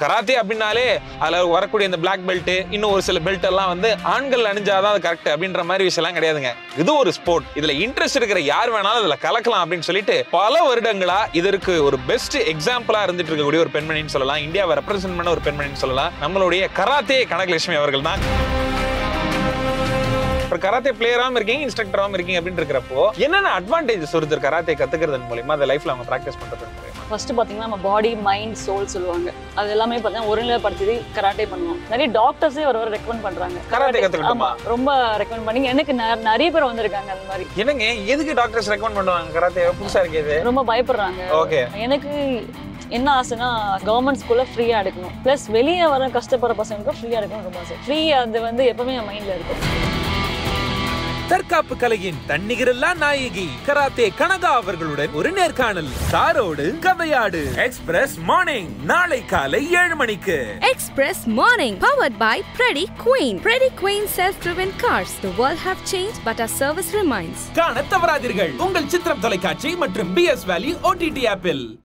Karate அப்படின்னாலே அதுல வரக்கூடிய இந்த பிளாக் பெல்ட் இன்னும் ஒரு சில பெல்ட் எல்லாம் வந்து ஆண்கள் அணிஞ்சாதான் அது கரெக்ட் அப்படின்ற மாதிரி விஷயம்லாம் கிடையாதுங்க இது ஒரு ஸ்போர்ட் இதுல இன்ட்ரெஸ்ட் இருக்கிற யார் வேணாலும் இதுல கலக்கலாம் அப்படின்னு சொல்லிட்டு பல வருடங்களா இதற்கு ஒரு பெஸ்ட் எக்ஸாம்பிளா இருந்துட்டு இருக்கக்கூடிய ஒரு பெண்மணின்னு சொல்லலாம் இந்தியாவை ரெப்ரசென்ட் பண்ண ஒரு பெண்மணின்னு சொல்லலாம் நம்மளுடைய கராத்தே கனகலட்சுமி அவர்கள் தான் ஒரு கராத்தே பிளேயராகவும் இருக்கீங்க இன்ஸ்ட்ரக்டராகவும் இருக்கீங்க அப்படின்னு இருக்கிறப்போ என்னென்ன அட்வான்டேஜஸ் ஒருத்தர் கராத்தே கத்துக்கிறது மூலியமா அதை லைஃப்ல அவங்க ப்ராக்டிஸ் பண்றது மூலியமா ஃபர்ஸ்ட் பார்த்தீங்கன்னா நம்ம பாடி மைண்ட் சோல் சொல்லுவாங்க அது எல்லாமே பார்த்தீங்கன்னா ஒருநிலைப்படுத்தி கராட்டே பண்ணுவோம் நிறைய டாக்டர்ஸே வர வர ரெக்கமெண்ட் பண்றாங்க கராத்தே கத்துக்கணுமா? ஆமா ரொம்ப ரெக்கமெண்ட் பண்ணி எனக்கு நெ- நிறைய பேர் வந்திருக்காங்க அந்த மாதிரி என்னங்க எதுக்கு டாக்டர்ஸ் ரெக்கமெண்ட் பண்ணுவாங்க கராத்தே புதுசா இருக்கு இது ரொம்ப பயப்படுறாங்க ஓகே எனக்கு என்ன ஆசைன்னா கவர்மெண்ட் ஸ்கூல்ல ஃப்ரீயா எடுக்கணும் ப்ளஸ் வெளியே வர கஷ்டப்படுற பசங்களுக்கு ஃப்ரீயா எடுக்கணும் ரொம்ப ஆசை ஃப்ரீ அது வந்து எப்பவுமே என் மைண்ட்ல இருக்கும் தற்காப்பு கலையின் தன்னிகரில்லா நாயகி கராத்தே கனகா அவர்களுடன் ஒரு நேர்காணல் சாரோடு கதையாடு எக்ஸ்பிரஸ் மார்னிங் நாளை காலை ஏழு மணிக்கு Express Morning, powered by Preddy Queen. Preddy Queen self-driven cars. The world have changed, but our service remains. காண தவறாதீர்கள் உங்கள் சித்திரம் தொலைக்காட்சி மற்றும் பி எஸ் வேலி ஓடிடி ஆப்பில்